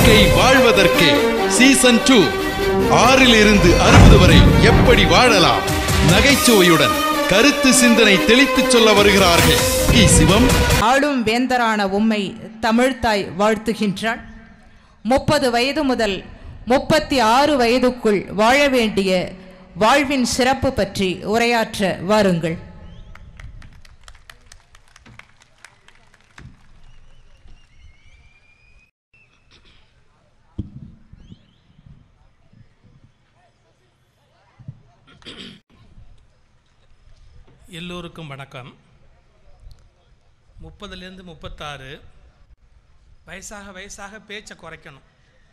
வாழ்க்கை வாழ்வதற்கே season two ஆறில் இருந்து அறுபது வரை எப்படி வாழலாம் நகைச்சுவையுடன் கருத்து சிந்தனை தெளித்துச் சொல்ல வருகிறார்கள் கி சிவம் ஆளும் வேந்தரான உம்மை தமிழ்த்தாய் வாழ்த்துகின்றாள் முப்பது வயது முதல் முப்பத்தி ஆறு வயதுக்குள் வாழ வேண்டிய வாழ்வின் சிறப்பு பற்றி உரையாற்ற வாருங்கள் எல்லோருக்கும் வணக்கம் முப்பதுலேருந்து முப்பத்தாறு வயசாக வயசாக பேச்சை குறைக்கணும்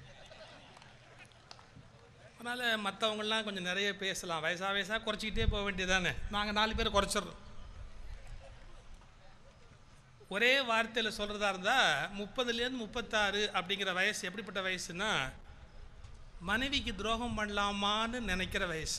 அதனால் மற்றவங்களாம் கொஞ்சம் நிறைய பேசலாம் வயசாக வயசாக குறைச்சிக்கிட்டே போக வேண்டியதானே நாங்கள் நாலு பேர் குறைச்சிடுறோம் ஒரே வார்த்தையில் சொல்கிறதா இருந்தால் முப்பதுலேருந்து முப்பத்தாறு அப்படிங்கிற வயசு எப்படிப்பட்ட வயசுன்னா மனைவிக்கு துரோகம் பண்ணலாமான்னு நினைக்கிற வயசு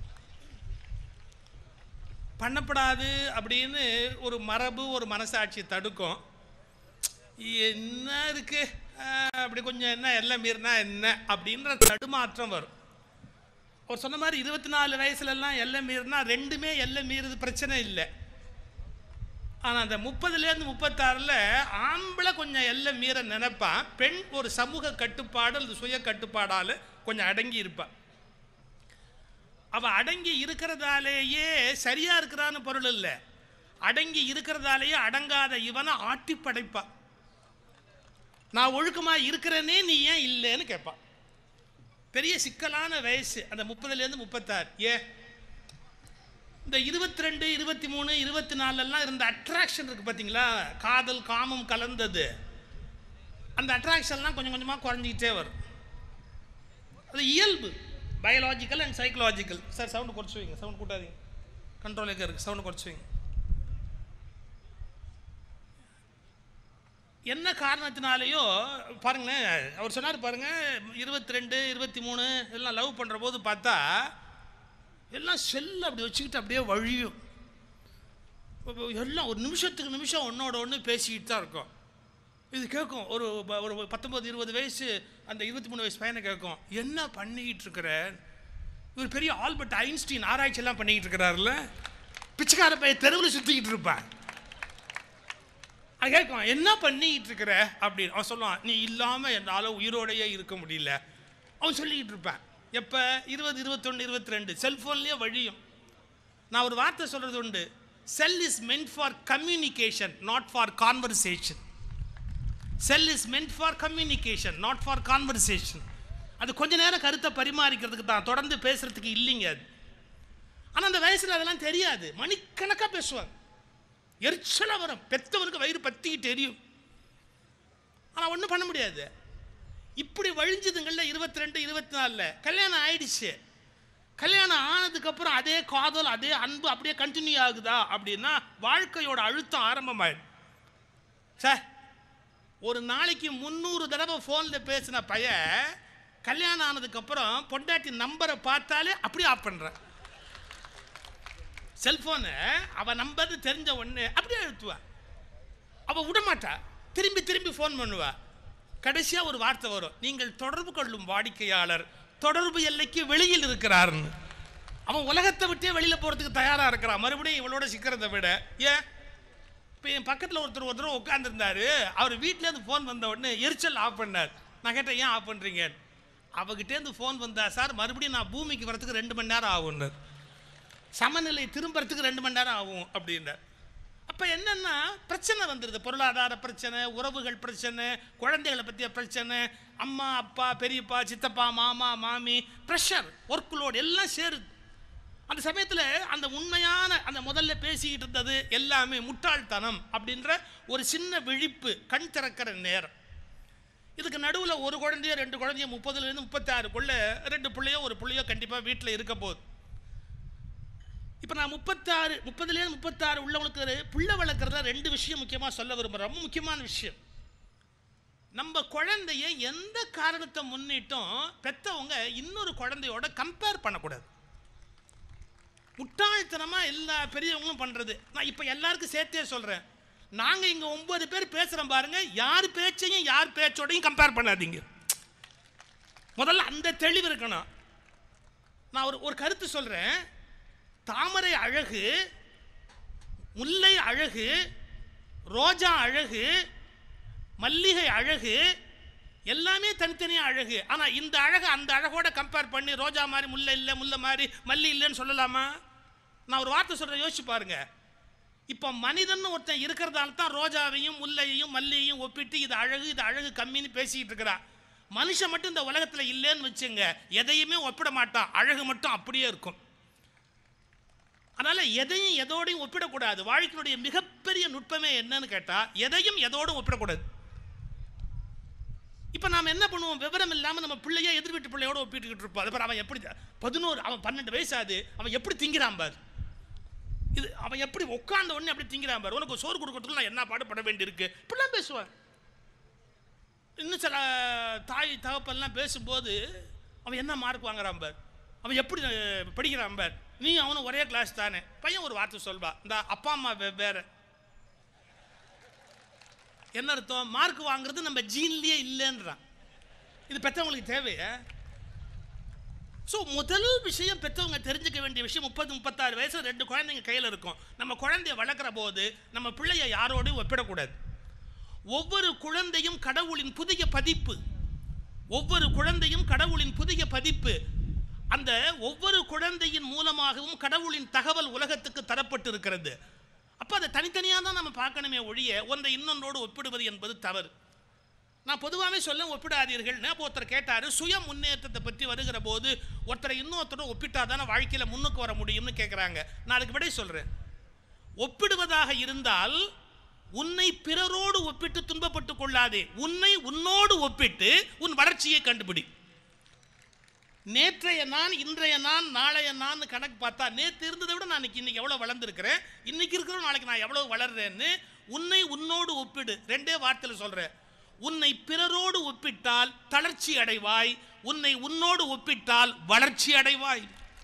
பண்ணப்படாது அப்படின்னு ஒரு மரபு ஒரு மனசாட்சி தடுக்கும் என்ன இருக்கு ஆஹ், அப்படி கொஞ்சம் என்ன எல்லாம் மீறினா என்ன அப்படின்ற தடுமாற்றம் வரும் அவர் சொன்ன மாதிரி இருபத்தி நாலு வயசுலலாம் எல்லாம் மீறினா ரெண்டுமே எல்லாம் மீறுது பிரச்சனை இல்லை ஆனால் அந்த முப்பதுலேருந்து முப்பத்தாறில் ஆம்பளை கொஞ்சம் எல்லாம் மீற நினைப்பான் பெண் ஒரு சமூக கட்டுப்பாடு அல்லது சுய கட்டுப்பாடால் கொஞ்சம் அடங்கி இருப்பான் அவ அடங்கி இருக்கிறதாலேயே சரியா இருக்கிறான்னு பொருள் இல்லை அடங்கி இருக்கிறதாலேயே அடங்காத இவனை ஆட்டி படைப்பா நான் ஒழுக்கமா இருக்கிறேனே நீ ஏன் இல்லைன்னு கேட்பான் பெரிய சிக்கலான வயசு அந்த முப்பதுலேருந்து முப்பத்தாறு ஏ இந்த இருபத்தி ரெண்டு இருபத்தி மூணு இருபத்தி நாலுலாம் இருந்த அட்ராக்ஷன் இருக்கு பார்த்தீங்களா காதல் காமம் கலந்தது அந்த அட்ராக்ஷன்லாம் கொஞ்சம் கொஞ்சமாக குறைஞ்சிக்கிட்டே வரும் அது இயல்பு biological and psychological sir sound குறைச்சி வைங்க சவுண்ட் கூட்டாதீங்க கண்ட்ரோல் எங்கே இருக்குது சவுண்டு குறைச்சி வைங்க என்ன காரணத்தினாலேயோ பாருங்களேன் அவர் சொன்னார் பாருங்க இருபத்தி ரெண்டு இருபத்தி மூணு எல்லாம் லவ் பண்ணுற போது பார்த்தா எல்லாம் செல் அப்படி வச்சுக்கிட்டு அப்படியே வழியும் இப்ப எல்லாம் ஒரு நிமிஷத்துக்கு நிமிஷம் ஒன்றோட ஒன்று பேசிக்கிட்டு தான் இருக்கும் இது கேட்கும் ஒரு ப- ஒரு பத்தொம்பது இருபது வயசு அந்த இருபத்தி மூணு வயசு பையனை கேட்கும் என்ன பண்ணிக்கிட்டு இருக்கிற இவர் பெரிய ஆல்பர்ட் ஐன்ஸ்டீன் ஆராய்ச்சி எல்லாம் பண்ணிக்கிட்டு இருக்கிறாருல்ல பிச்சைக்கார பையன் தெருவில் சுற்றிக்கிட்டு இருப்பான் அது கேட்கும் என்ன பண்ணிக்கிட்டு இருக்கிற அப்படின்னு அவன் சொல்லுவான் நீ இல்லாமல் என்னால் உயிரோடையே இருக்க முடியல அவன் சொல்லிக்கிட்டு இருப்பான் எப்போ இருபது இருபத்தொன்று இருபத்தி ரெண்டு செல்ஃபோன்லேயே வழியும் நான் ஒரு வார்த்தை சொல்கிறது உண்டு cell is meant for communication not for conversation cell is meant for communication not for conversation அது கொஞ்ச நேரம் கருத்தை பரிமாறிக்கிறதுக்கு தான் தொடர்ந்து பேசுறதுக்கு இல்லைங்க அது ஆனால் அந்த வயசில் அதெல்லாம் தெரியாது மணிக்கணக்காக பேசுவாங்க எரிச்சலாக வரும் பெத்தவனுக்கு வயிறு பத்திக்கிட்டு எரியும் ஆனால் ஒன்றும் பண்ண முடியாது இப்படி வழிஞ்சதுங்கள்ல இருபத்தி ரெண்டு இருபத்தி நாலில் கல்யாணம் ஆயிடுச்சு கல்யாணம் ஆனதுக்கப்புறம் அதே காதல் அதே அன்பு அப்படியே கண்டினியூ ஆகுதா அப்படின்னா வாழ்க்கையோட அழுத்தம் ஆரம்பமாயிடும் சார் ஒரு நாளைக்கு முந்நூறு தடவை ஃபோனில் பேசின பையன் கல்யாணம் ஆனதுக்கப்புறம் பொண்டாட்டி நம்பரை பார்த்தாலே அப்படியே ஆஃப் பண்ணுறேன் செல்ஃபோனை அவள் நம்பர்னு தெரிஞ்ச உடனே அப்படியே அழுத்துவா அவள் விடமாட்டா திரும்பி திரும்பி ஃபோன் பண்ணுவா கடைசியாக ஒரு வார்த்தை வரும் நீங்கள் தொடர்பு கொள்ளும் வாடிக்கையாளர் தொடர்பு எல்லைக்கு வெளியில் இருக்கிறார்னு அவன் உலகத்தை விட்டே வெளியில் போகிறதுக்கு தயாராக இருக்கிறான் மறுபடியும் இவளோட சிக்கிறதை விட ஏன் இப்போ என் பக்கத்தில் ஒருத்தர் ஒருத்தர் உட்காந்துருந்தாரு அவர் வீட்டிலேருந்து ஃபோன் வந்த உடனே எரிச்சல் ஆஃப் பண்ணார் நான் கேட்டேன் ஏன் ஆஃப் பண்ணுறீங்க அவகிட்டேருந்து ஃபோன் வந்தா சார் மறுபடியும் நான் பூமிக்கு வரதுக்கு ரெண்டு மணி நேரம் ஆகும்னார் சமநிலை திரும்புறதுக்கு ரெண்டு மணி நேரம் ஆகும் அப்படின்னார் அப்போ என்னன்னா பிரச்சனை வந்துடுது பொருளாதார பிரச்சனை உறவுகள் பிரச்சனை குழந்தைகளை பற்றிய பிரச்சனை அம்மா அப்பா பெரியப்பா சித்தப்பா மாமா மாமி ப்ரெஷர் ஒர்க் லோட் எல்லாம் சேருது அந்த சமயத்தில் அந்த உண்மையான அந்த முதல்ல பேசிக்கிட்டு இருந்தது எல்லாமே முட்டாள்தனம் அப்படின்ற ஒரு சின்ன விழிப்பு கண் திறக்கிற நேரம் இதுக்கு நடுவில் ஒரு குழந்தையோ ரெண்டு குழந்தையோ முப்பதுலேருந்து முப்பத்தாறுக்குள்ள ரெண்டு பிள்ளையோ ஒரு பிள்ளையோ கண்டிப்பாக வீட்டில் இருக்க போகுது இப்போ நான் முப்பத்தாறு முப்பதுலேருந்து முப்பத்தாறு உள்ளவங்களுக்கு ஒரு புள்ள வளர்க்குறதுல ரெண்டு விஷயம் முக்கியமாக சொல்ல விரும்புகிறேன் ரொம்ப முக்கியமான விஷயம் நம்ம குழந்தைய எந்த காரணத்தை முன்னிட்டும் பெத்தவங்க இன்னொரு குழந்தையோட கம்பேர் பண்ணக்கூடாது முட்டாள்தனமாக எல்லா பெரியவங்களும் பண்ணுறது நான் இப்போ எல்லாருக்கும் சேர்த்தே சொல்கிறேன் நாங்கள் இங்கே ஒன்பது பேர் பேசுகிறோம் பாருங்க யார் பேச்சையும் யார் பேச்சோடையும் கம்பேர் பண்ணாதீங்க முதல்ல அந்த தெளிவு இருக்கணும் நான் ஒரு ஒரு கருத்து சொல்றேன் தாமரை அழகு முல்லை அழகு ரோஜா அழகு மல்லிகை அழகு எல்லாமே தனித்தனியா அழகு ஆனா இந்த அழகு அந்த அழகோட கம்பேர் பண்ணி ரோஜா மாதிரி முல்லை இல்லை முல்லை மாதிரி மல்லி இல்லைன்னு சொல்லலாமா நான் ஒரு வார்த்தை சொல்றேன் யோசிச்சு பாருங்க இப்போ மனிதன் ஒருத்தன் இருக்கிறதால தான் ரோஜாவையும் முல்லையையும் மல்லியையும் ஒப்பிட்டு இது அழகு இது அழகு கம்மின்னு பேசிக்கிட்டு இருக்கிறான் மனுஷன் மட்டும் இந்த உலகத்துல இல்லைன்னு வச்சுங்க எதையுமே ஒப்பிட மாட்டான் அழகு மட்டும் அப்படியே இருக்கும் அதனால எதையும் எதோடையும் ஒப்பிடக்கூடாது வாழ்க்கையினுடைய மிகப்பெரிய நுட்பமே என்னன்னு கேட்டா எதையும் எதோடும் ஒப்பிடக்கூடாது இப்போ நாம என்ன பண்ணுவோம் விவரம் இல்லாம நம்ம பிள்ளைய எதிர் வீட்டு பிள்ளையோட ஒப்பிட்டுக்கிட்டு இருப்போம் அது பாரு அவன் எப்படி பதினோரு அவன் பன்னெண்டு வயசு ஆகுது அவன் எப்படி திங்கிறான் பார் இது அவன் எப்படி உட்கார்ந்த உடனே அப்படி திங்கிறான் பார் உனக்கு சோறு கொடுக்கறதுக்கு நான் என்ன பாடுபட வேண்டியிருக்கு இப்படிலாம் பேசுவான் இன்னும் சில தாய் தகப்பெல்லாம் பேசும்போது அவன் என்ன மார்க் வாங்குறான் பார் அவன் எப்படி அஹ், படிக்கிறான் பார் நீ அவனும் ஒரே கிளாஸ் தானே பையன் ஒரு வார்த்தை சொல்வா இந்த அப்பா அம்மா வே- வேற என்ன அர்த்தம் மார்க் வாங்குறது நம்ம ஜீன்லயே இல்லைன்றான் இது பெற்றவங்களுக்கு தேவையா ஸோ முதல் விஷயம் பெற்றவங்க தெரிஞ்சுக்க வேண்டிய விஷயம் முப்பது முப்பத்தாறு வயசு ரெண்டு குழந்தைங்க கையில் இருக்கும் நம்ம குழந்தைய வளர்க்குற போது நம்ம பிள்ளைய யாரோடையும் ஒப்பிடக்கூடாது ஒவ்வொரு குழந்தையும் கடவுளின் புதிய பதிப்பு ஒவ்வொரு குழந்தையும் கடவுளின் புதிய பதிப்பு அந்த ஒவ்வொரு குழந்தையின் மூலமாகவும் கடவுளின் தகவல் உலகத்துக்கு தரப்பட்டு இருக்கிறது அப்போ அதை தனித்தனியாக தான் நம்ம பார்க்கணுமே ஒழிய ஒன்றை இன்னொன்றோடு ஒப்பிடுவது என்பது தவறு நான் பொதுவாகவே சொல்ல ஒப்பிடாதீர்கள்னு அப்போ ஒருத்தர் கேட்டார் சுய முன்னேற்றத்தை பற்றி வருகிற போது ஒருத்தரை இன்னொருத்தரோட ஒப்பிட்டா தானே வாழ்க்கையில் முன்னுக்கு வர முடியும்னு கேட்குறாங்க நான் அதுக்கு விடை சொல்கிறேன் ஒப்பிடுவதாக இருந்தால் உன்னை பிறரோடு ஒப்பிட்டு துன்பப்பட்டு கொள்ளாதே உன்னை உன்னோடு ஒப்பிட்டு உன் வளர்ச்சியை கண்டுபிடி நேற்றைய நான் இன்றைய நான் நாளைய நான் கணக்கு பார்த்தா நேற்று இருந்ததை விட நான் இன்னைக்கு இன்னைக்கு எவ்வளோ வளர்ந்துருக்கிறேன் இன்னைக்கு இருக்கிற நாளைக்கு நான் எவ்வளோ வளர்றேன்னு உன்னை உன்னோடு ஒப்பிடு ரெண்டே வார்த்தையில் சொல்கிறேன் உன்னை பிறரோடு ஒப்பிட்டால் தளர்ச்சி அடைவாய் உன்னை உன்னோடு ஒப்பிட்டால் வளர்ச்சி அடைவாய்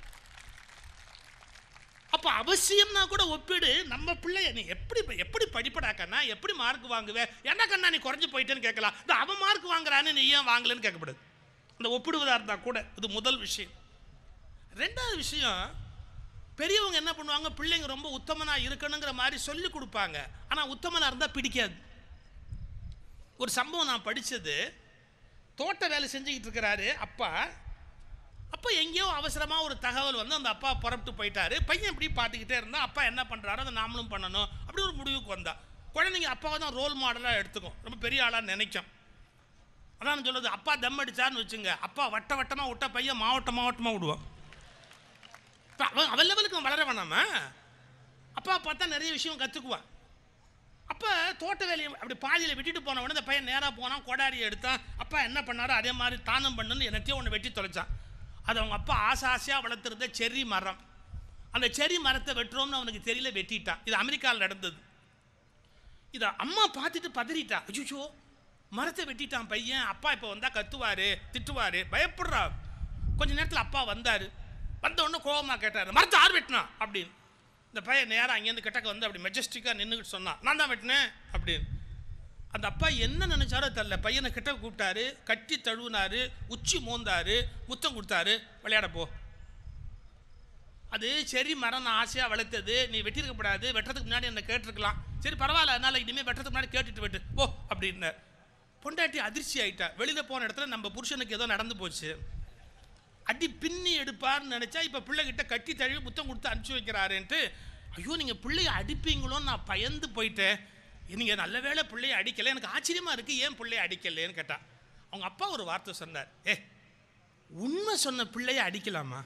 அப்போ அவசியம்னா கூட ஒப்பிடு நம்ம பிள்ளைய நீ எப்படி எப்படி படிப்படா கண்ணா எப்படி மார்க் வாங்குவே என்ன கண்ணா நீ குறைஞ்சு போயிட்டேன்னு கேட்கலாம் இந்த அவன் மார்க் வாங்குறான்னு நீ ஏன் வாங்கலன்னு கேட்கப்படுது இந்த ஒப்பிடுவதா இருந்தா கூட இது முதல் விஷயம் ரெண்டாவது விஷயம் பெரியவங்க என்ன பண்ணுவாங்க பிள்ளைங்க ரொம்ப உத்தமனா இருக்கணுங்கிற மாதிரி சொல்லி கொடுப்பாங்க ஆனா உத்தமனா இருந்தா பிடிக்காது ஒரு சம்பவம் நான் படிச்சது தோட்ட வேலை செஞ்சுக்கிட்டு இருக்கிறாரு அப்பா அப்போ எங்கேயோ அவசரமாக ஒரு தகவல் வந்து அந்த அப்பா புறப்பட்டு போயிட்டாரு பையன் இப்படி பார்த்துக்கிட்டே இருந்தா அப்பா என்ன பண்ணுறாரோ அதை நாமளும் பண்ணணும் அப்படி ஒரு முடிவுக்கு வந்தா குழந்தைங்க அப்பாவை தான் ரோல் மாடலாக எடுத்துக்கும் ரொம்ப பெரிய ஆளாக நினைக்கும் அதான் சொல்லுது அப்பா தம் அடிச்சான்னு வச்சுங்க அப்பா வட்ட வட்டமாக விட்டா பையன் மாவட்டம் மாவட்டமாக விடுவான் இப்போ அவன் அவன் லெவலுக்கு அவன் வளர வேணாமா அப்பா பார்த்தா நிறைய விஷயம் கற்றுக்குவான் அப்போ தோட்ட வேலையை அப்படி பாதியில் விட்டுட்டு போன உடனே இந்த பையன் நேராக போனான் கொடாரியை எடுத்தான் அப்பா என்ன பண்ணாரோ அதே மாதிரி தானம் பண்ணுன்னு என்னத்தையும் ஒன்று வெட்டி தொலைச்சான் அது அவங்க அப்பா ஆசை ஆசையாக வளர்த்துருந்த செர்ரி மரம் அந்த செர்ரி மரத்தை வெட்டுறோம்னு அவனுக்கு தெரியல வெட்டிட்டான் இது அமெரிக்காவில் நடந்தது இதை அம்மா பார்த்துட்டு பதறிட்டா அச்சுச்சோ மரத்தை வெட்டிட்டான் பையன் அப்பா இப்போ வந்தால் கத்துவாரு திட்டுவாரு பயப்படுறா கொஞ்ச நேரத்தில் அப்பா வந்தார் வந்த உடனே கோபமாக கேட்டார் மரத்தை ஆறு வெட்டினா அப்படின்னு இந்த பையன் நேராக அங்கேருந்து கிட்டக்க வந்து அப்படி மெஜஸ்டிக்காக நின்றுக்கிட்டு சொன்னான் நான் தான் வெட்டினேன் அப்படின்னு அந்த அப்பா என்ன நினைச்சாரோ தெரில பையனை கிட்ட கூப்பிட்டாரு கட்டி தழுவினாரு உச்சி மோந்தாரு முத்தம் கொடுத்தாரு விளையாட போ அது சரி மரம் நான் ஆசையாக வளர்த்தது நீ வெட்டியிருக்கப்படாது வெட்டுறதுக்கு முன்னாடி என்ன கேட்டிருக்கலாம் சரி பரவாயில்ல அதனால் இனிமேல் வெட்டுறதுக்கு முன்னாடி கேட்டுட்டு வெட்டு போ அப்படின்னார் பொண்டாட்டி அதிர்ச்சி ஆயிட்டா வெளியில் போன இடத்துல நம்ம புருஷனுக்கு ஏதோ நடந்து போச்சு அடி பின்னி எடுப்பார்னு நினச்சா இப்போ பிள்ளைகிட்ட கட்டி தழுவி முத்தம் கொடுத்து அனுப்பிச்சி வைக்கிறாருன்ட்டு ஐயோ நீங்கள் பிள்ளைய அடிப்பீங்களோன்னு நான் பயந்து போயிட்டேன் நீங்கள் நல்ல வேளை பிள்ளைய அடிக்கலை எனக்கு ஆச்சரியமாக இருக்குது ஏன் பிள்ளைய அடிக்கலைன்னு கேட்டா அவங்க அப்பா ஒரு வார்த்தை சொன்னார் ஏ உண்மை சொன்ன பிள்ளைய அடிக்கலாமா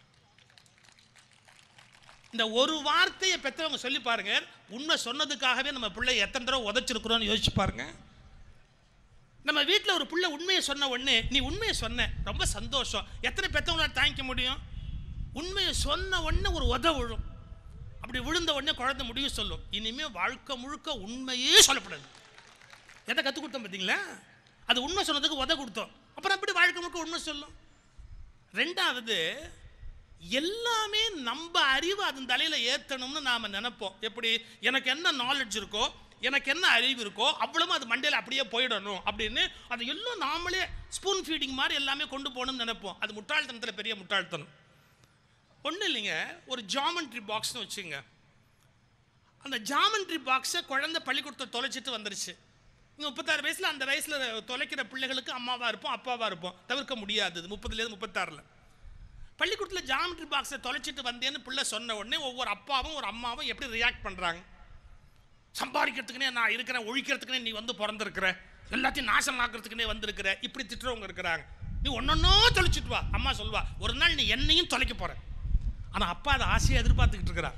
இந்த ஒரு வார்த்தையை பெற்றவங்க சொல்லி பாருங்க உண்மை சொன்னதுக்காகவே நம்ம பிள்ளை எத்தனை தடவை உதைச்சிருக்கிறோம்னு யோசிச்சு பாருங்க நம்ம வீட்டில் ஒரு பிள்ளை உண்மையை சொன்ன உடனே நீ உண்மையை சொன்ன ரொம்ப சந்தோஷம் எத்தனை பெற்றவங்களால தாங்கிக்க முடியும் உண்மையை சொன்ன உடனே ஒரு உத விழும் அப்படி விழுந்த உடனே குழந்தை முடிவு சொல்லும் இனிமே வாழ்க்கை முழுக்க உண்மையே சொல்லப்படாது எதை கற்றுக் கொடுத்தோம் பார்த்தீங்களா அது உண்மை சொன்னதுக்கு உத கொடுத்தோம் அப்புறம் எப்படி வாழ்க்கை முழுக்க உண்மை சொல்லும் ரெண்டாவது எல்லாமே நம்ம அறிவு அதன் தலையில் ஏற்றணும்னு நாம் நினைப்போம் எப்படி எனக்கு என்ன நாலேஜ் இருக்கோ எனக்கு என்ன அறிவு இருக்கோ அவ்வளவு அது மண்டையில் அப்படியே போயிடணும் அப்படின்னு அது எல்லாம் நாமளே ஸ்பூன் ஃபீடிங் மாதிரி எல்லாமே கொண்டு போகணும்னு நினைப்போம் அது முட்டாள்தனத்தில் பெரிய முட்டாள்தனம் ஒன்றும் இல்லைங்க ஒரு ஜாமெண்ட்ரி பாக்ஸ்னு வச்சுங்க அந்த ஜாமெண்ட்ரி பாக்ஸை குழந்தை பள்ளிக்கூடத்தை தொலைச்சிட்டு வந்துருச்சு இங்கே முப்பத்தாறு வயசில் அந்த வயசில் தொலைக்கிற பிள்ளைகளுக்கு அம்மாவாக இருப்போம் அப்பாவாக இருப்போம் தவிர்க்க முடியாது இது முப்பதுலேருந்து முப்பத்தாறில் பள்ளிக்கூடத்தில் ஜாமெட்ரி பாக்ஸை தொலைச்சிட்டு வந்தேன்னு பிள்ளை சொன்ன உடனே ஒவ்வொரு அப்பாவும் ஒரு அம்மாவும் எப்படி ரியாக்ட் பண்ணுறாங்க சம்பாதிக்கிறதுக்குனே நான் இருக்கிறேன் ஒழிக்கிறதுக்குனே நீ வந்து பிறந்திருக்கிற எல்லாத்தையும் நாசம் ஆக்கிறதுக்குனே வந்திருக்கிற இப்படி திட்டுறவங்க இருக்கிறாங்க நீ ஒன்னொன்னோ தொலைச்சிட்டு வா அம்மா சொல்வா ஒரு நாள் நீ என்னையும் தொலைக்க போற ஆனால் அப்பா அதை ஆசையை எதிர்பார்த்துக்கிட்டு இருக்கிறார்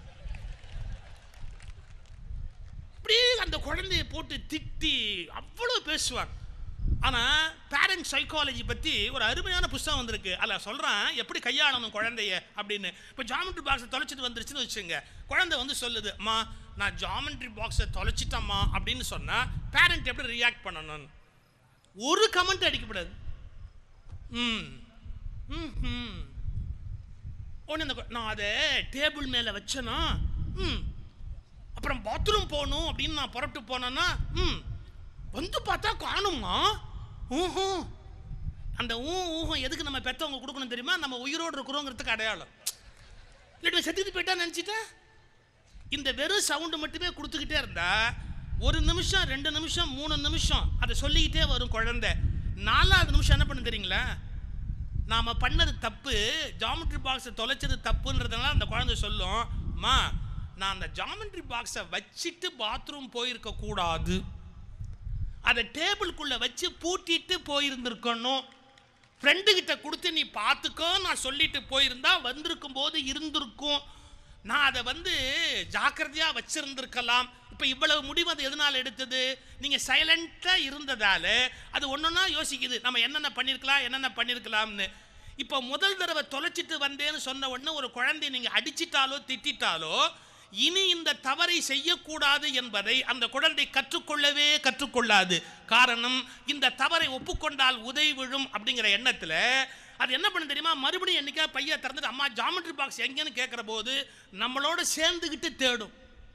அப்படியே அந்த குழந்தைய போட்டு திட்டி அவ்வளோ பேசுவாங்க ஆனால் பேரண்ட் சைக்காலஜி பற்றி ஒரு அருமையான புஸ்தகம் வந்திருக்கு அதில் சொல்கிறான் எப்படி கையாளணும் குழந்தைய அப்படின்னு இப்போ ஜாமெட்ரி பாக்ஸை தொலைச்சிட்டு வந்துருச்சுன்னு வச்சுங்க குழந்தை வந்து சொல்லுது அம்மா நான் ஜாமெட்ரி பாக்ஸை தொலைச்சிட்டம்மா அப்படின்னு சொன்னால் பேரண்ட் எப்படி ரியாக்ட் பண்ணணும் ஒரு கமெண்ட் அடிக்கப்படாது ம் ம் ம் உடனே அந்த கு- நான் அதை டேபிள் மேலே வச்சேனா ம் அப்புறம் பாத்ரூம் போகணும் அப்படின்னு நான் புறப்பட்டு போனேன்னா ம் வந்து பார்த்தா காணுமா ஊஹும் அந்த ஊ ஊகம் எதுக்கு நம்ம பெற்றவங்க கொடுக்கணும் தெரியுமா நம்ம உயிரோடு இருக்கிறோங்கிறதுக்கு அடையாளம் இல்லாட்டி செத்துட்டு போயிட்டா நினச்சிட்டேன் இந்த வெறும் சவுண்டு மட்டுமே கொடுத்துக்கிட்டே இருந்தா ஒரு நிமிஷம் ரெண்டு நிமிஷம் மூணு நிமிஷம் அதை சொல்லிக்கிட்டே வரும் குழந்தை நாலாவது நிமிஷம் என்ன பண்ணு தெரியுங்களா நாம பண்ணது தப்பு ஜாமெட்ரி பாக்ஸை தொலைச்சது தப்புன்றதுனால அந்த குழந்தை சொல்லும் அம்மா நான் அந்த ஜாமெட்ரி பாக்ஸை வச்சுட்டு பாத்ரூம் போயிருக்க கூடாது அதை டேபிள்குள்ள வச்சு பூட்டிட்டு போயிருந்திருக்கணும் ஃப்ரெண்டு கிட்ட கொடுத்து நீ பார்த்துக்கோ நான் சொல்லிட்டு போயிருந்தா வந்திருக்கும் போது இருந்திருக்கும் நான் அதை வந்து ஜாக்கிரதையா வச்சிருந்திருக்கலாம் இப்போ இவ்வளவு முடிவு அது எதனால் எடுத்தது நீங்கள் சைலண்ட்டாக இருந்ததால அது ஒன்றொன்னா யோசிக்குது நம்ம என்னென்ன பண்ணியிருக்கலாம் என்னென்ன பண்ணியிருக்கலாம்னு இப்போ முதல் தடவை தொலைச்சிட்டு வந்தேன்னு சொன்ன உடனே ஒரு குழந்தைய நீங்கள் அடிச்சிட்டாலோ திட்டிட்டாலோ இனி இந்த தவறை செய்யக்கூடாது என்பதை அந்த குழந்தை கற்றுக்கொள்ளவே கற்றுக்கொள்ளாது காரணம் இந்த தவறை ஒப்புக்கொண்டால் உதவி விழும் அப்படிங்கிற எண்ணத்தில் அது என்ன பண்ணு தெரியுமா மறுபடியும் என்னைக்கா பைய திறந்துட்டு அம்மா ஜாமெட்ரி பாக்ஸ் எங்கேன்னு கேட்குற போது நம்மளோட சேர்ந்துக்கிட்டு தேடும்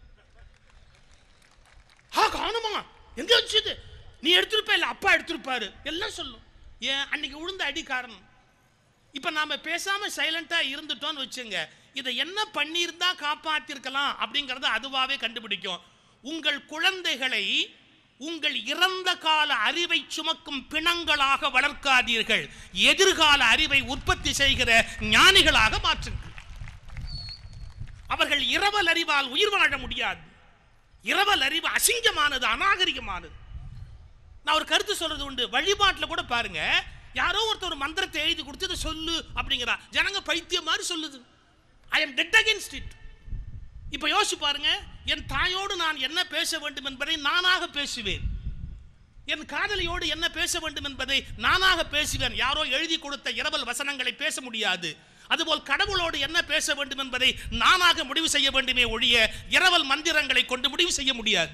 ஆ காணுமா எங்க வச்சுது நீ எடுத்திருப்ப இல்ல அப்பா எடுத்திருப்பாரு எல்லாம் சொல்லும் ஏன் அன்னைக்கு விழுந்த அடி காரணம் இப்போ நாம பேசாம சைலண்டா இருந்துட்டோம்னு வச்சுங்க இதை என்ன பண்ணியிருந்தா காப்பாத்திருக்கலாம் அப்படிங்கறத அதுவாவே கண்டுபிடிக்கும் உங்கள் குழந்தைகளை உங்கள் இறந்த கால அறிவை சுமக்கும் பிணங்களாக வளர்க்காதீர்கள் எதிர்கால அறிவை உற்பத்தி செய்கிற ஞானிகளாக மாற்றுங்கள் அவர்கள் இரவல் அறிவால் உயிர் வாழ முடியாது இரவல் அறிவு அசிங்கமானது அநாகரிகமானது நான் ஒரு கருத்து சொல்றது உண்டு வழிபாட்டில் கூட பாருங்க யாரோ ஒருத்தர் ஒரு மந்திரத்தை எழுதி கொடுத்து இதை சொல்லு அப்படிங்கிறா ஜனங்க பைத்தியம் மாதிரி சொல்லுது I am dead against it இப்போ யோசிச்சு பாருங்க என் தாயோடு நான் என்ன பேச வேண்டும் என்பதை நானாக பேசுவேன் என் காதலியோடு என்ன பேச வேண்டும் என்பதை நானாக பேசுவேன் யாரோ எழுதி கொடுத்த இரவல் வசனங்களை பேச முடியாது அதுபோல் கடவுளோடு என்ன பேச வேண்டும் என்பதை நானாக முடிவு செய்ய வேண்டுமே ஒழிய இரவல் மந்திரங்களை கொண்டு முடிவு செய்ய முடியாது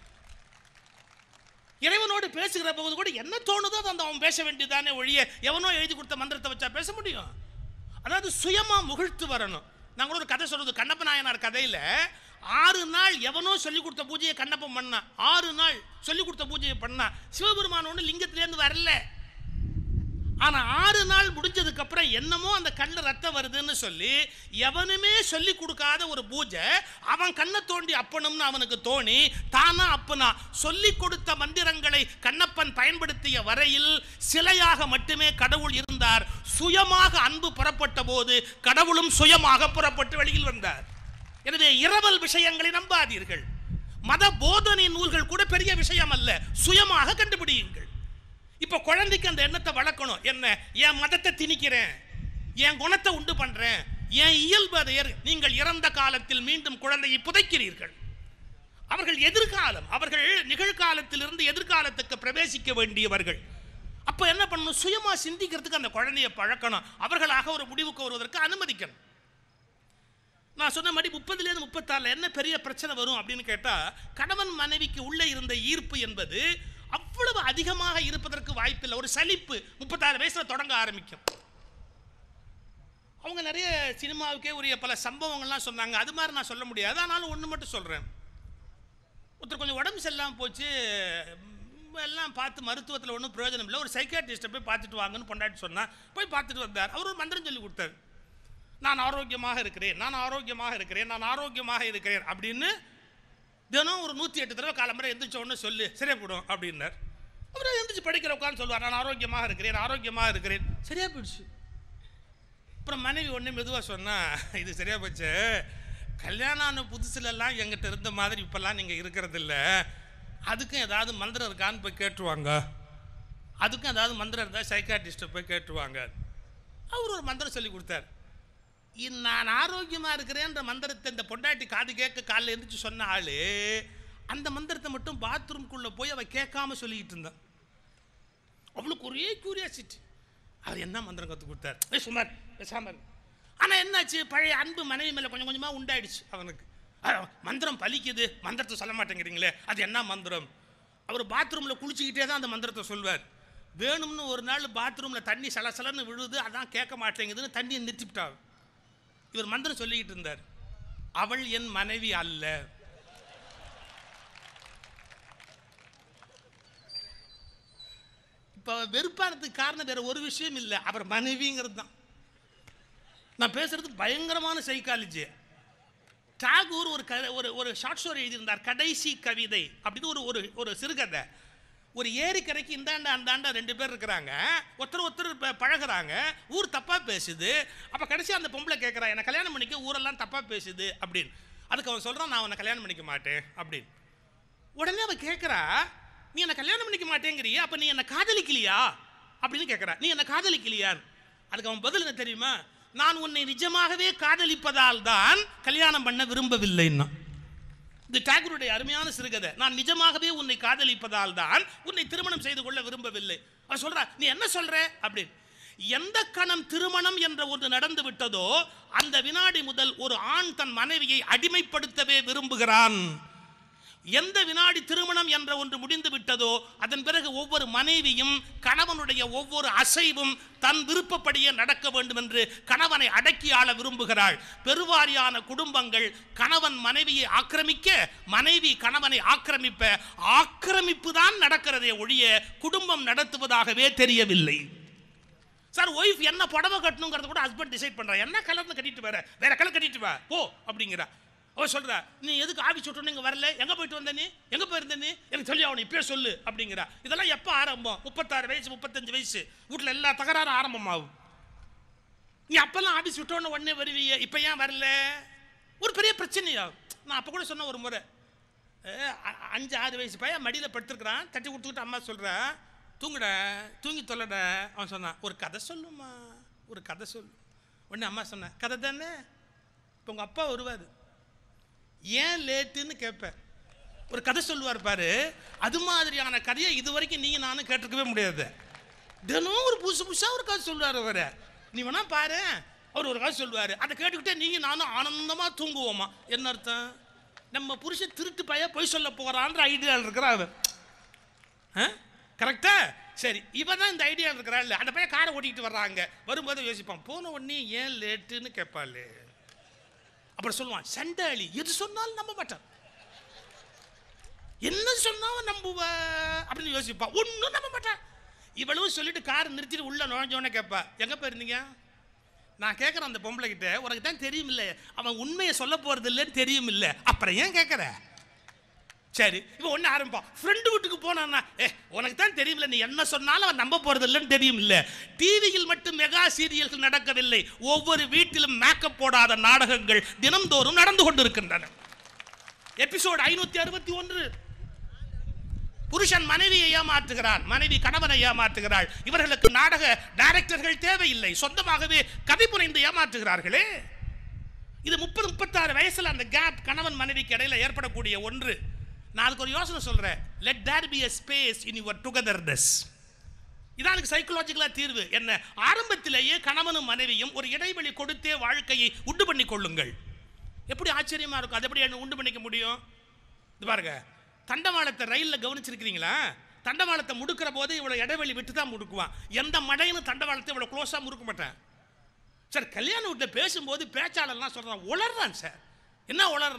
இறைவனோடு பேசுகிற போது கூட என்ன தோணுதோ அதை அந்த அவன் பேச வேண்டியதானே ஒழிய எவனோ எழுதி கொடுத்த மந்திரத்தை வச்சா பேச முடியும் அதாவது சுயமா முகிழ்த்து வரணும் நான் கூட ஒரு கதை சொல்றது கண்ணப்ப நாயனார் கதையில ஆறு நாள் எவனோ சொல்லி கொடுத்த பூஜையை கண்ணப்பன் பண்ணா ஆறு நாள் சொல்லி கொடுத்த பூஜையை பண்ணா சிவபெருமான் ஒன்று லிங்கத்திலேருந்து வரல ஆனா ஆறு நாள் முடிஞ்சதுக்கு அப்புறம் என்னமோ அந்த கண்ணு ரத்தம் வருதுன்னு சொல்லி எவனுமே சொல்லி கொடுக்காத ஒரு பூஜை அவன் கண்ணை தோண்டி அப்பனும்னு அவனுக்கு தோணி தானா அப்பனா சொல்லி கொடுத்த மந்திரங்களை கண்ணப்பன் பயன்படுத்திய வரையில் சிலையாக மட்டுமே கடவுள் இருந்தார் சுயமாக அன்பு புறப்பட்ட போது கடவுளும் சுயமாக புறப்பட்டு வெளியில் வந்தார் எனவே இரவல் விஷயங்களை நம்பாதீர்கள் மத போதனை நூல்கள் கூட பெரிய விஷயம் அல்ல சுயமாக கண்டுபிடியுங்கள் இப்போ குழந்தைக்கு அந்த எண்ணத்தை வளர்க்கணும் என்ன என் மதத்தை திணிக்கிறேன் என் குணத்தை உண்டு பண்றேன் என் இயல்பு அதை ஏறு- நீங்கள் இறந்த காலத்தில் மீண்டும் குழந்தையை புதைக்கிறீர்கள் அவர்கள் எதிர்காலம் அவர்கள் நிகழ்காலத்திலிருந்து எதிர்காலத்துக்கு பிரவேசிக்க வேண்டியவர்கள் அப்ப என்ன பண்ணணும் சுயமா சிந்திக்கிறதுக்கு அந்த குழந்தையை பழக்கணும் அவர்களாக ஒரு முடிவுக்கு வருவதற்கு அனுமதிக்கணும் நான் சொன்ன மாதிரி முப்பதுலேருந்து முப்பத்தாறில் என்ன பெரிய பிரச்சனை வரும் அப்படின்னு கேட்டால் கணவன் மனைவிக்கு உள்ளே இருந்த ஈர்ப்பு என்பது அவ்வளவு அதிகமாக இருப்பதற்கு வாய்ப்பில்லை ஒரு சலிப்பு முப்பத்தாறு வயசில் தொடங்க ஆரம்பிக்கும் அவங்க நிறைய சினிமாவுக்கே உரிய பல சம்பவங்கள்லாம் சொன்னாங்க அது மாதிரி நான் சொல்ல முடியாது ஆனாலும் ஒன்று மட்டும் சொல்கிறேன் ஒருத்தர் கொஞ்சம் உடம்பு உடம்பு சரியில்லாமல் போச்சு ம், எல்லாம் பார்த்து மருத்துவத்தில் ஒன்றும் பிரயோஜனம் இல்லை ஒரு சைக்காட்ரிஸ்ட்டை போய் பார்த்துட்டு வாங்கன்னு பொண்டாட்டி சொன்னா போய் பார்த்துட்டு வந்தார் அவர் ஒரு மந்திரம் சொல்லி கொடுத்தாரு நான் ஆரோக்கியமாக இருக்கிறேன் நான் ஆரோக்கியமாக இருக்கிறேன் நான் ஆரோக்கியமாக இருக்கிறேன் அப்படின்னு தினம் ஒரு நூற்றி எட்டு தடவை காலம்பரை எந்திரிச்ச உடனே சொல்லு சரியா போடும் அப்படின்னார் அப்புறம் எந்திரிச்சு படிக்கிற உட்காந்து சொல்லுவார் நான் ஆரோக்கியமாக இருக்கிறேன் ஆரோக்கியமாக இருக்கிறேன் சரியா போயிடுச்சு அப்புறம் மனைவி ஒன்று மெதுவாக சொன்னா இது சரியா போச்சு கல்யாணம் ஆன புதுசுலலாம் எங்கிட்ட இருந்த மாதிரி இப்போல்லாம் நீங்கள் இருக்கிறது இல்ல அதுக்கும் ஏதாவது மந்திரம் இருக்கான்னு போய் கேட்டுருவாங்க அதுக்கும் ஏதாவது மந்திரம் இருந்தால் சைக்காட்ரிஸ்ட்டை போய் கேட்டுருவாங்க அவர் ஒரு மந்திரம் சொல்லி கொடுத்தார் இ- நான் ஆரோக்கியமாக இருக்கிறேன்ற மந்திரத்தை இந்த பொண்டாட்டி காது கேட்க காலைல எழுந்திரிச்சு சொன்ன ஆளு அந்த மந்திரத்தை மட்டும் பாத்ரூம்குள்ளே போய் அவ கேட்காம சொல்லிக்கிட்டு இருந்தான் அவளுக்கு ஒரே கியூரியாசிட்டி அவர் என்ன மந்திரம் கற்றுக் கொடுத்தார் ஏ சுமார் பேசாமல் ஆனால் என்னாச்சு பழைய அன்பு மனைவி மேலே கொஞ்சம் கொஞ்சமாக உண்டாயிடுச்சு அவனுக்கு அ, மந்திரம் பலிக்குது மந்திரத்தை சொல்ல மாட்டேங்கிறீங்களே அது என்ன மந்திரம் அவர் பாத்ரூமில் குளிச்சுக்கிட்டே தான் அந்த மந்திரத்தை சொல்வார் வேணும்னு ஒரு நாள் பாத்ரூமில் தண்ணி சலசலன்னு விழுது அதான் கேட்க மாட்டேங்குதுன்னு தண்ணியை நிறுத்திவிட்டார் இவர் மந்திரம் சொல்லிக்கிட்டு இருந்தார் அவள் என் மனைவி அல்ல இப்போ வெறுப்பானதுக்கு காரணம் வேற ஒரு விஷயம் இல்லை அவர் மனைவிங்கிறது தான் நான் பேசுறது பயங்கரமான சைக்காலஜி டாகூர் ஒரு க ஒரு ஒரு ஷார்ட் ஸ்டோரி எழுதியிருந்தார் கடைசி கவிதை அப்படின்னு ஒரு ஒரு ஒரு சிறுகதை ஒரு ஏரிக்கரைக்கு இந்தாண்ட அந்தாண்ட ரெண்டு பேர் இருக்கிறாங்க ஒருத்தர் ஒருத்தர் ப- பழகுறாங்க ஊர் தப்பாக பேசுது அப்போ கடைசி அந்த பொம்பளை கேட்குறா என்னை கல்யாணம் பண்ணிக்க ஊரெல்லாம் தப்பாக பேசுது அப்படின்னு அதுக்கு அவன் சொல்கிறான் நான் உன்னை கல்யாணம் பண்ணிக்க மாட்டேன் அப்படின்னு உடனே அவ கேட்குறா நீ என்ன கல்யாணம் பண்ணிக்க மாட்டேங்கிறியா அப்போ நீ என்ன காதலிக்கலையா அப்படின்னு கேட்குறா நீ என்ன காதலிக்கலையான்னு அதுக்கு அவன் பதில் என்ன தெரியுமா நான் உன்னை நிஜமாகவே காதலிப்பதால் தான் கல்யாணம் பண்ண விரும்பவில்லைன்னா இது டாகூருடைய அருமையான சிறுகதை நான் நிஜமாகவே உன்னை காதலிப்பதால் தான் உன்னை திருமணம் செய்து கொள்ள விரும்பவில்லை அவன் சொல்றா நீ என்ன சொல்ற அப்படின்னு எந்த கணம் திருமணம் என்ற ஒன்று நடந்து விட்டதோ அந்த வினாடி முதல் ஒரு ஆண் தன் மனைவியை அடிமைப்படுத்தவே விரும்புகிறான் எந்த வினாடி திருமணம் என்ற ஒன்று முடிந்து விட்டதோ அதன் பிறகு ஒவ்வொரு மனைவியும் கணவனுடைய ஒவ்வொரு அசைவும் தன் விருப்பப்படியே நடக்க வேண்டும் என்று கணவனை அடக்கி ஆள விரும்புகிறாள் பெருவாரியான குடும்பங்கள் கணவன் மனைவியை ஆக்கிரமிக்க மனைவி கணவனை ஆக்கிரமிப்ப ஆக்கிரமிப்பு தான் நடக்கிறதே ஒழிய குடும்பம் நடத்துவதாகவே தெரியவில்லை சார் ஒய்ஃப் என்ன புடவை கட்டணுங்கிறத கூட ஹஸ்பண்ட் டிசைட் பண்றா என்ன கலர்னு கட்டிட்டு வர வேற கலர் கட்டிட்டு வா போ அப்படிங்கிறா அவ சொல்றா நீ எதுக்கு ஆஃபீஸ் விட்டு இங்க வரல எங்க போயிட்டு வந்த நீ எங்க போயிருந்த நீ எனக்கு சொல்லி அவனை இப்பயே சொல்லு அப்படிங்கிறா இதெல்லாம் எப்போ ஆரம்பம் முப்பத்தாறு வயசு முப்பத்தஞ்சு வயசு வீட்டில் எல்லா தகராறும் ஆரம்பமாகும் நீ அப்பெல்லாம் ஆஃபீஸ் விட்டோன்னு உடனே வருவீங்க இப்போ ஏன் வரல ஒரு பெரிய பிரச்சனையாகும் நான் அப்போ கூட சொன்ன ஒரு முறை அஹ், அ- அஞ்சு ஆறு வயசு பையன் மடியில் படுத்துருக்குறான் தட்டி கொடுத்துக்கிட்டு அம்மா சொல்கிறா தூங்குடா தூங்கி தொல்லடா அவன் சொன்னான் ஒரு கதை சொல்லுமா ஒரு கதை சொல்லு உடனே அம்மா சொன்னேன் கதை தானே இப்போ உங்கள் அப்பா வருவார் ஏன் லேட்டுன்னு கேட்பேன் ஒரு கதை சொல்லுவார் பாரு அது மாதிரியான கதையை இது வரைக்கும் நீங்கள் நானும் கேட்டிருக்கவே முடியாது தினம் ஒரு புதுசு புதுசாக ஒரு கதை சொல்லுவார் அவர் நீ வேணா பாரு அவர் ஒரு கதை சொல்லுவார் அதை கேட்டுக்கிட்டே நீங்கள் நானும் ஆனந்தமாக தூங்குவோமா என்ன அர்த்தம் நம்ம புருஷன் திருட்டு பைய பொய் சொல்ல போகிறான்ற ஐடியாவில் இருக்கிறான் அவன் கரெக்டா சரி இவன் தான் இந்த ஐடியா இருக்கிறாள் அந்த பையன் காரை ஓட்டிக்கிட்டு வர்றாங்க வரும்போது யோசிப்பான் போன உடனே ஏன் லேட்டுன்னு கேட்பாளே அப்புறம் சொல்லுவான் சண்டாளி எது சொன்னாலும் நம்ப மாட்டான் என்ன சொன்னாலும் நம்புவ அப்படின்னு யோசிப்பான் ஒன்றும் நம்ப மாட்டான் இவ்வளவு சொல்லிட்டு கார் நிறுத்திட்டு உள்ள நுழைஞ்சோடனே கேட்பா எங்க போயிருந்தீங்க நான் கேட்குறேன் அந்த பொம்பளை கிட்ட உனக்கு தான் தெரியும் இல்லை அவன் உண்மையை சொல்ல போறது இல்லைன்னு தெரியும் இல்லை அப்புறம் ஏன் கேட்குற சரி இவன் ஒன்று ஆரம்பிப்பான் ஃப்ரெண்டு வீட்டுக்கு போனான்னா ஏ உனக்கு தான் தெரியுமில்ல நீ என்ன சொன்னாலும் அவன் நம்ப போறது இல்லைன்னு தெரியும் இல்லை டிவியில் மட்டும் மெகா சீரியல்கள் நடக்கவில்லை ஒவ்வொரு வீட்டிலும் மேக்கப் போடாத நாடகங்கள் தினம்தோறும் நடந்து கொண்டிருக்கின்றன எபிசோட் ஐநூத்தி அறுபத்தி ஒன்று புருஷன் மனைவியை ஏமாற்றுகிறான் மனைவி கணவனை ஏமாற்றுகிறாள் இவர்களுக்கு நாடக டைரக்டர்கள் தேவையில்லை சொந்தமாகவே கதை புனைந்து ஏமாற்றுகிறார்களே இது முப்பது முப்பத்தாறு வயசுல அந்த கேப் கணவன் மனைவிக்கு இடையில ஏற்படக்கூடிய ஒன்று நான் அதுக்கு ஒரு யோசனை சொல்றேன் let there be a space in your togetherness இதான் எனக்கு சைக்கலாஜிக்கலா தீர்வு என்ன ஆரம்பத்திலேயே கணவனும் மனைவியும் ஒரு இடைவெளி கொடுத்தே வாழ்க்கையை உண்டு பண்ணி கொள்ளுங்கள் எப்படி ஆச்சரியமா இருக்கும் அது எப்படி என்ன உண்டு பண்ணிக்க முடியும் இது பாருங்க தண்டவாளத்தை ரயிலில் கவனிச்சிருக்கிறீங்களா தண்டவாளத்தை முடுக்கிற போது இவ்வளோ இடைவெளி விட்டு தான் முடுக்குவான் எந்த மடையிலும் தண்டவாளத்தை இவ்வளோ க்ளோஸாக முடுக்க மாட்டேன் சார் கல்யாண வீட்டில் பேசும்போது பேச்சாளர்லாம் சொல்கிறான் உளர்றான் சார் என்ன உளர்றான்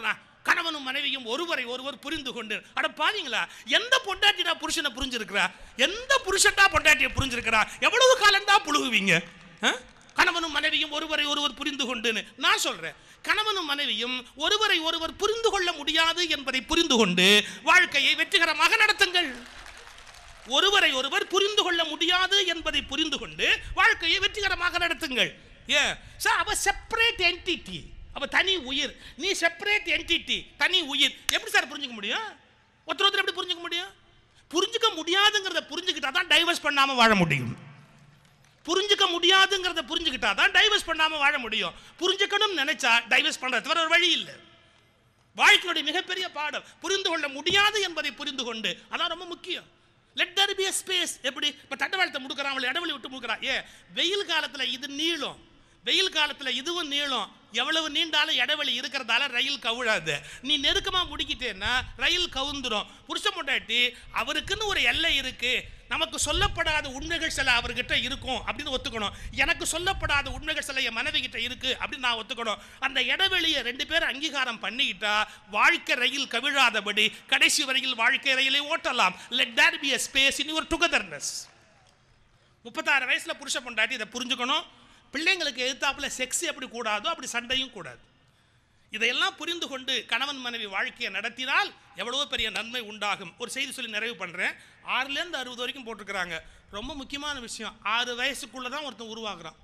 கணவனும் மனைவியும் ஒருவரை ஒருவர் புரிந்து கொண்டு அட பாத்தீங்களா எந்த பொண்டாட்டிடா புருஷனை புரிஞ்சிருக்கிறா எந்த புருஷன்டா பொண்டாட்டியை புரிஞ்சிருக்கிறா எவ்வளவு காலம் தான் புழுகுவீங்க ஆ? கணவனும் மனைவியும் ஒருவரை ஒருவர் புரிந்து கொண்டுன்னு நான் சொல்றேன் கணவனும் மனைவியும் ஒருவரை ஒருவர் புரிந்து கொள்ள முடியாது என்பதை புரிந்து கொண்டு வாழ்க்கையை வெற்றிகரமாக நடத்துங்கள் ஒருவரை ஒருவர் புரிந்து கொள்ள முடியாது என்பதை புரிந்து கொண்டு வாழ்க்கையை வெற்றிகரமாக நடத்துங்கள் ஏ சார் அவ செப்பரேட் என்டிட்டி அவ தனி உயிர் நீ செப்பரேட் என்டிட்டி தனி உயிர் எப்படி சார் புரிஞ்சுக்க முடியும் ஒருத்தர் ஒருத்தர் எப்படி புரிஞ்சுக்க முடியும் புரிஞ்சுக்க முடியாதுங்கிறத புரிஞ்சுக்கிட்டா தான் டைவர்ஸ் பண்ணாம வாழ முடியும் புரிஞ்சுக்க முடியாதுங்கிறத புரிஞ்சுக்கிட்டா தான் டைவர்ஸ் பண்ணாம வாழ முடியும் புரிஞ்சுக்கணும்னு நினைச்சா டைவர்ஸ் பண்றது தவிர ஒரு வழி இல்லை வாழ்க்கையுடைய மிகப்பெரிய பாடம் புரிந்து கொள்ள முடியாது என்பதை புரிந்து கொண்டு அதான் ரொம்ப முக்கியம் லெட் தர் பி ஸ்பேஸ் எப்படி இப்போ தட்டவாளத்தை முடுக்கிறான் அவளை இடவெளி விட்டு முடுக்கிறான் ஏ வெயில் காலத்தில் இது நீளும் வெயில் காலத்தில் இதுவும் நீளும் எவ்வளவு நீண்டாலும் இடைவெளி இருக்கிறதால ரயில் கவுழாது நீ நெருக்கமாக முடிக்கிட்டேன்னா ரயில் கவுந்துரும் புருஷ பொண்டாட்டி அவருக்குன்னு ஒரு எல்லை இருக்கு நமக்கு சொல்லப்படாத உண்மைகள் சில அவர்கிட்ட இருக்கும் அப்படின்னு ஒத்துக்கணும் எனக்கு சொல்லப்படாத உண்மைகள் சில என் மனைவி கிட்ட இருக்கு அப்படின்னு நான் ஒத்துக்கணும் அந்த இடைவெளியை ரெண்டு பேரும் அங்கீகாரம் பண்ணிக்கிட்டா வாழ்க்கை ரயில் கவிழாதபடி கடைசி வரையில் வாழ்க்கை ரயிலை ஓட்டலாம் let there be a space in your togetherness முப்பத்தாறு வயசுல புருஷ பொண்டாட்டி இதை புரிஞ்சுக்கணும் பிள்ளைங்களுக்கு எதிர்த்தாப்புல செக்ஸ் எப்படி கூடாதோ அப்படி சண்டையும் கூடாது இதையெல்லாம் புரிந்து கொண்டு கணவன் மனைவி வாழ்க்கையை நடத்தினால் எவ்வளவோ பெரிய நன்மை உண்டாகும் ஒரு செய்தி சொல்லி நிறைவு பண்ணுறேன் ஆறுலேருந்து அறுபது வரைக்கும் போட்டிருக்கிறாங்க ரொம்ப முக்கியமான விஷயம் ஆறு வயசுக்குள்ளே தான் ஒருத்தன் உருவாகுறான்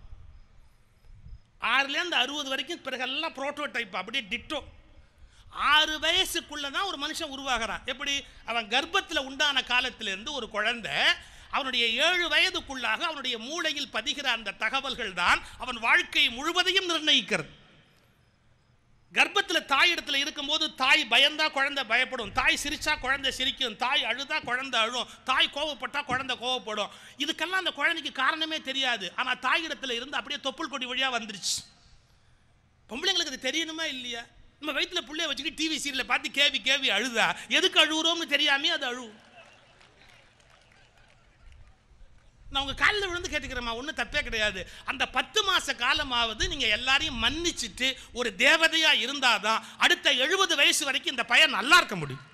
ஆறுலேருந்து அறுபது வரைக்கும் பிறகெல்லாம் ப்ரோட்டோடைப் அப்படியே டிட்டோ ஆறு வயசுக்குள்ள தான் ஒரு மனுஷன் உருவாகிறான் எப்படி அவன் கர்ப்பத்தில் உண்டான காலத்திலிருந்து ஒரு குழந்தை அவனுடைய ஏழு வயதுக்குள்ளாக அவனுடைய மூளையில் பதிகிற அந்த தகவல்கள் தான் அவன் வாழ்க்கை முழுவதையும் நிர்ணயிக்கிறது கர்ப்பத்தில் தாய் இடத்துல இருக்கும்போது தாய் பயந்தா குழந்தை பயப்படும் தாய் சிரிச்சா குழந்தை சிரிக்கும் தாய் அழுதா குழந்தை அழும் தாய் கோவப்பட்டா குழந்தை கோவப்படும் இதுக்கெல்லாம் அந்த குழந்தைக்கு காரணமே தெரியாது ஆனால் தாய் இடத்துல இருந்து அப்படியே தொப்புள் கொடி வழியாக வந்துருச்சு பொம்பளைங்களுக்கு அது தெரியணுமா இல்லையா நம்ம வயிற்றுல புள்ளைய வச்சுக்கிட்டு டிவி சீரியலை பார்த்து கேவி கேவி அழுதா எதுக்கு அழுகுறோம்னு தெரியாமே அது அழு நான் உங்க காலில் விழுந்து கேட்டுக்கிறேம்மா ஒன்றும் தப்பே கிடையாது அந்த பத்து மாச காலமாவது நீங்க எல்லாரையும் மன்னிச்சிட்டு ஒரு தேவதையா இருந்தாதான் அடுத்த எழுபது வயசு வரைக்கும் இந்த பையன் நல்லா இருக்க முடியும்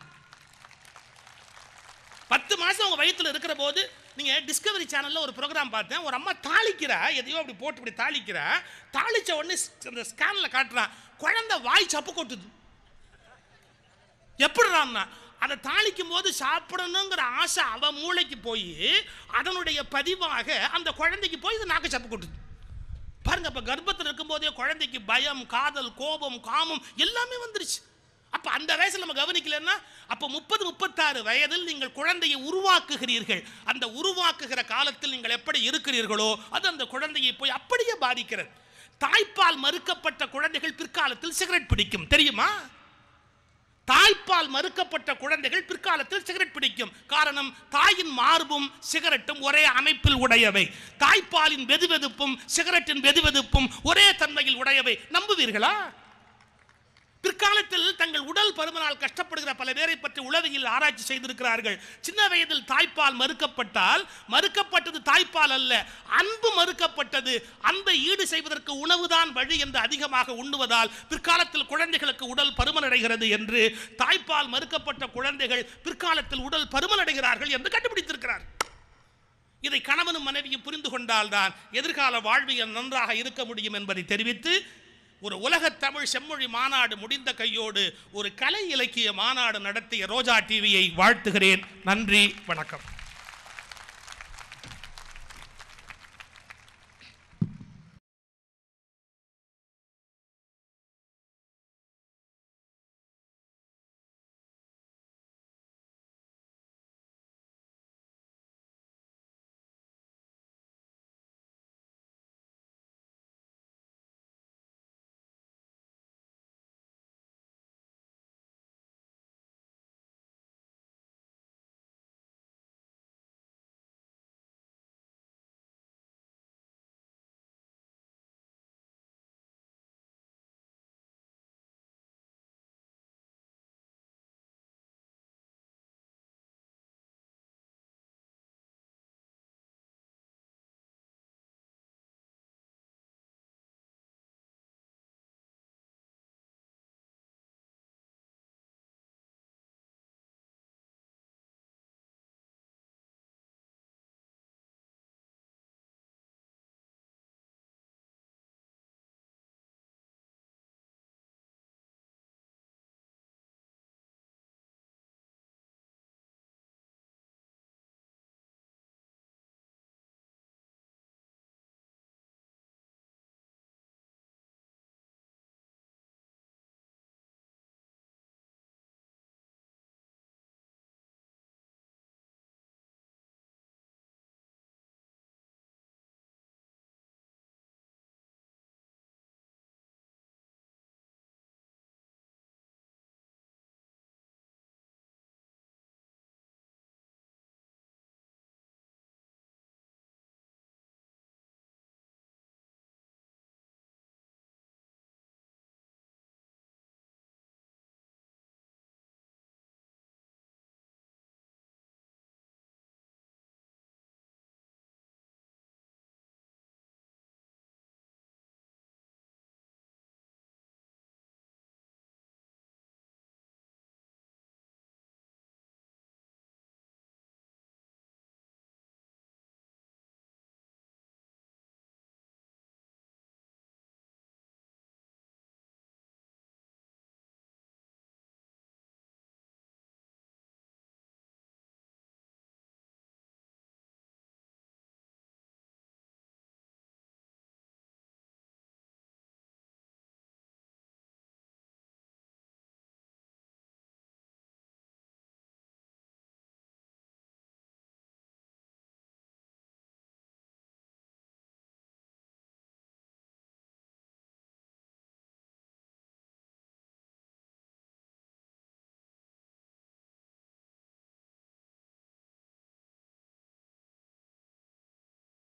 பத்து மாசம் உங்க வயித்துல இருக்கிற போது நீங்க டிஸ்கவரி சேனல்ல ஒரு ப்ரோக்ராம் பார்த்தேன் ஒரு அம்மா தாளிக்கிறா எதையோ அப்படி போட்டு இப்படி தாளிக்கிறா தாளிச்ச உடனே ஸ்- அந்த ஸ்கேன்ல காட்டுறான் குழந்தை வாய் சப்பு கொட்டுது எப்படிறான்னா அதை தாளிக்கும் போது சாப்பிடணுங்கிற ஆசை அவ மூளைக்கு போய் அதனுடைய பதிவாக அந்த குழந்தைக்கு போய் இது நாக்கு சப்பு கொட்டுது பாருங்க அப்ப கர்ப்பத்தில் இருக்கும்போதே குழந்தைக்கு பயம் காதல் கோபம் காமம் எல்லாமே வந்துருச்சு அப்ப அந்த வயசுல நம்ம கவனிக்கலன்னா அப்ப முப்பது முப்பத்தாறு வயதில் நீங்கள் குழந்தையை உருவாக்குகிறீர்கள் அந்த உருவாக்குகிற காலத்தில் நீங்கள் எப்படி இருக்கிறீர்களோ அது அந்த குழந்தையை போய் அப்படியே பாதிக்கிறது தாய்ப்பால் மறுக்கப்பட்ட குழந்தைகள் பிற்காலத்தில் சிகரெட் பிடிக்கும் தெரியுமா தாய்ப்பால் மறுக்கப்பட்ட குழந்தைகள் பிற்காலத்தில் சிகரெட் பிடிக்கும் காரணம் தாயின் மார்பும் சிகரெட்டும் ஒரே அமைப்பில் உடையவை தாய்ப்பாலின் வெதுவெதுப்பும் சிகரெட்டின் வெதுவெதுப்பும் ஒரே தன்மையில் உடையவை நம்புவீர்களா பிற்காலத்தில் தங்கள் உடல் பருமனால் கஷ்டப்படுகிற பல பேரை பற்றி உளவியல் ஆராய்ச்சி செய்திருக்கிறார்கள் சின்ன வயதில் தாய்ப்பால் மறுக்கப்பட்டால் மறுக்கப்பட்டது தாய்ப்பால் அல்ல அன்பு மறுக்கப்பட்டது அன்பை ஈடு செய்வதற்கு உணவுதான் வழி என்று அதிகமாக உண்ணுவதால் பிற்காலத்தில் குழந்தைகளுக்கு உடல் பருமனடைகிறது என்று தாய்ப்பால் மறுக்கப்பட்ட குழந்தைகள் பிற்காலத்தில் உடல் பருமனடைகிறார்கள் என்று கண்டுபிடித்திருக்கிறார் இதை கணவனும் மனைவியும் புரிந்து கொண்டால்தான் எதிர்கால வாழ்வியல் நன்றாக இருக்க முடியும் என்பதை தெரிவித்து ஒரு உலகத் தமிழ் செம்மொழி மாநாடு முடிந்த கையோடு ஒரு கலை இலக்கிய மாநாடு நடத்திய ரோஜா டிவியை வாழ்த்துகிறேன் நன்றி வணக்கம்